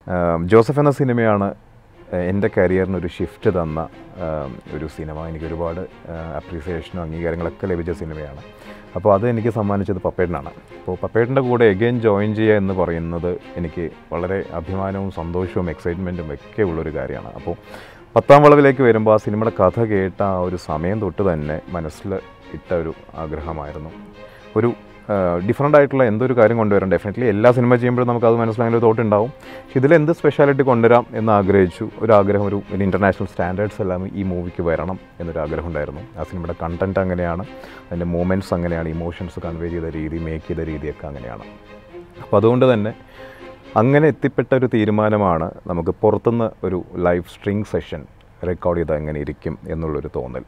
ആം, Joseph എന്ന സിനിമയാണ് ഏഹ്, എൻ്റെ കരിയറിന് ഒരു ഷിഫ്റ്റ് തന്ന ആം, ഒരു സിനിമ എനിക്ക് ഒരുപാട് അപ്രീസിയേഷനും അംഗീകാരങ്ങളൊക്കെ ലഭിച്ച സിനിമയാണ് അപ്പോൾ അത് എനിക്ക് സമ്മാനിച്ചത് പപ്പേട്ടനാണ് അപ്പോൾ പപ്പേട്ടൻ്റെ കൂടെ എഗെയിൻ ജോയിൻ ചെയ്യുക എന്ന് പറയുന്നത് എനിക്ക് വളരെ അഭിമാനവും സന്തോഷവും എക്സൈറ്റ്മെൻറ്റും ഒക്കെ ഉള്ളൊരു കാര്യമാണ് അപ്പോൾ പത്താം വളവിലേക്ക് വരുമ്പോൾ ആ സിനിമയുടെ കഥ കേട്ട ആ ഒരു സമയം തൊട്ട് തന്നെ മനസ്സിൽ ഇട്ട ഒരു ആഗ്രഹമായിരുന്നു ഒരു ഡിഫറെൻ്റ് ആയിട്ടുള്ള എന്തൊരു കാര്യം കൊണ്ടുവരാം ഡെഫിനറ്റ്ലി എല്ലാ സിനിമ ചെയ്യുമ്പോഴും നമുക്ക് അത് മനസ്സിലാകുന്ന ഒരു തോട്ട് ഉണ്ടാവും പക്ഷെ ഇതിൽ എന്ത് സ്പെഷ്യാലിറ്റി കൊണ്ടുവരാം എന്ന് ആഗ്രഹിച്ചു ഒരു ആഗ്രഹം ഒരു ഒരു ഇൻ്റർനാഷണൽ സ്റ്റാൻഡേർഡ്സ് എല്ലാം ഈ മൂവിക്ക് വരണം എന്നൊരു ആഗ്രഹം ഉണ്ടായിരുന്നു ആ സിനിമയുടെ കണ്ടൻറ്റ് അങ്ങനെയാണ് അതിൻ്റെ മൂമെൻറ്റ്സ് അങ്ങനെയാണ് ഇമോഷൻസ് കൺവേ ചെയ്ത രീതി മേക്ക് ചെയ്ത രീതിയൊക്കെ അങ്ങനെയാണ് അപ്പോൾ അതുകൊണ്ട് തന്നെ അങ്ങനെ എത്തിപ്പെട്ട ഒരു തീരുമാനമാണ് നമുക്ക് പുറത്തുനിന്ന് ഒരു ലൈവ് സ്ട്രിങ് സെഷൻ റെക്കോർഡ് ചെയ്താൽ എങ്ങനെ ഇരിക്കും എന്നുള്ളൊരു തോന്നൽ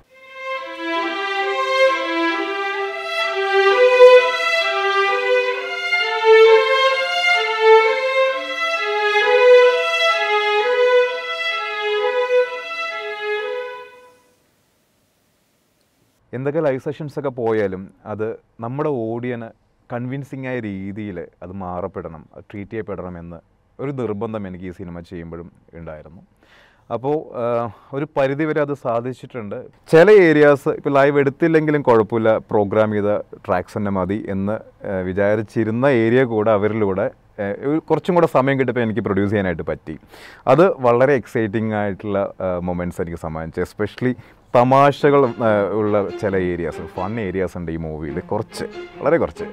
എന്തൊക്കെ ലൈവ് സെഷൻസ് ഒക്കെ പോയാലും അത് നമ്മുടെ ഓഡിയന് കൺവിൻസിങ് ആയ രീതിയിൽ അത് മാറപ്പെടണം ട്രീറ്റ് ചെയ്യപ്പെടണം എന്ന് ഒരു നിർബന്ധം എനിക്ക് ഈ സിനിമ ചെയ്യുമ്പോഴും ഉണ്ടായിരുന്നു അപ്പോൾ ഒരു പരിധി വരെ അത് സാധിച്ചിട്ടുണ്ട് ചില ഏരിയാസ് ഇപ്പോൾ ലൈവ് എടുത്തില്ലെങ്കിലും കുഴപ്പമില്ല പ്രോഗ്രാം ചെയ്ത ട്രാക്സ് തന്നെ മതി എന്ന് ആ, വിചാരിച്ചിരുന്ന ഏരിയ കൂടെ അവരിലൂടെ ആ, ഒരു കുറച്ചും കൂടെ സമയം കിട്ടിയപ്പോൾ എനിക്ക് പ്രൊഡ്യൂസ് ചെയ്യാനായിട്ട് പറ്റി അത് വളരെ എക്സൈറ്റിംഗ് ആയിട്ടുള്ള മൊമെൻറ്റ്സ് എനിക്ക് സമ്മാനിച്ചു എസ്പെഷ്യലി തമാശകൾ ആ, ഉള്ള ചില ഏരിയാസ് ഫൺ ഏരിയാസ് ഉണ്ട് ഈ മൂവിയിൽ കുറച്ച് വളരെ കുറച്ച്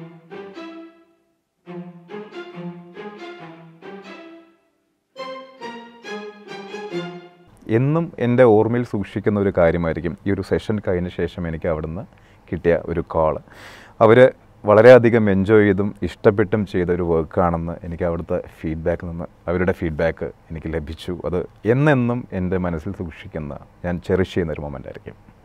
എന്നും എൻ്റെ ഓർമ്മയിൽ സൂക്ഷിക്കുന്ന ഒരു കാര്യമായിരിക്കും ഈ ഒരു സെഷൻ കഴിഞ്ഞ ശേഷം എനിക്ക് അവിടുന്ന് കിട്ടിയ ഒരു കോൾ അവർ വളരെയധികം എൻജോയ് ചെയ്തും ഇഷ്ടപ്പെട്ടും ചെയ്ത ഒരു വർക്കാണെന്ന് എനിക്ക് അവിടുത്തെ ഫീഡ്ബാക്ക് നിന്ന് അവരുടെ ഫീഡ്ബാക്ക് എനിക്ക് ലഭിച്ചു അത് എന്നെന്നും എൻ്റെ മനസ്സിൽ സൂക്ഷിക്കുന്ന ഞാൻ ചെറിഷ് ചെയ്യുന്ന ഒരു മൊമെൻ്റ് ആയിരിക്കും